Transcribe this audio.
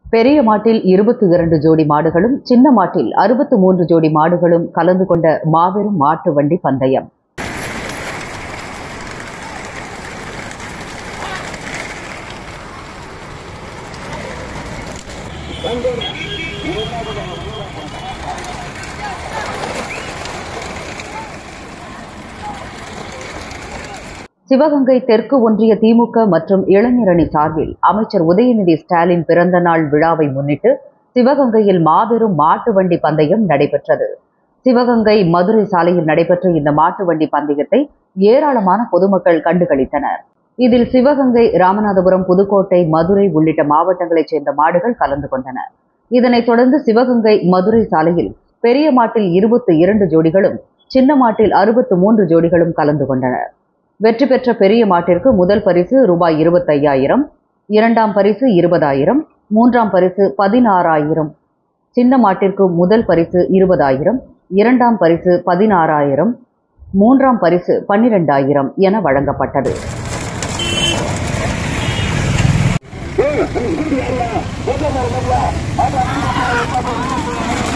பெரிய மாட்டில் இருபத்தி இரண்டு ஜோடி மாடுகளும் சின்ன மாட்டில் அறுபத்து மூன்று ஜோடி மாடுகளும் கலந்து கொண்ட மாபெரும் மாட்டு வண்டி பந்தயம் சிவகங்கை தெற்கு ஒன்றிய திமுக மற்றும் இளைஞரணி சார்பில் அமைச்சர் உதயநிதி ஸ்டாலின் பிறந்த நாள் விழாவை முன்னிட்டு சிவகங்கையில் மாபெரும் மாட்டு வண்டி பந்தயம் நடைபெற்றது சிவகங்கை மதுரை சாலையில் நடைபெற்ற இந்த மாட்டு வண்டி பந்தயத்தை ஏராளமான பொதுமக்கள் கண்டுகளித்தனர் இதில் சிவகங்கை ராமநாதபுரம் புதுக்கோட்டை மதுரை உள்ளிட்ட மாவட்டங்களைச் சேர்ந்த மாடுகள் கலந்து கொண்டன இதனைத் தொடர்ந்து சிவகங்கை மதுரை சாலையில் பெரிய மாட்டில் இருபத்தி இரண்டு ஜோடிகளும் சின்ன மாட்டில் அறுபத்து மூன்று ஜோடிகளும் கலந்து கொண்டனர் வெற்றி பெற்ற பெரிய மாட்டிற்கு முதல் பரிசு ரூபாய் இருபத்தையாயிரம் இரண்டாம் பரிசு இருபதாயிரம் மூன்றாம் பரிசு பதினாறாயிரம் சின்ன மாட்டிற்கு முதல் பரிசு இருபதாயிரம் இரண்டாம் பரிசு பதினாறாயிரம் மூன்றாம் பரிசு பன்னிரெண்டாயிரம் என வழங்கப்பட்டது ஏய், இது யாருடா? போட்டோ பாருங்க, போட்டோ. ஆமா, ஆமா, ஆமா, ஆமா, ஆமா.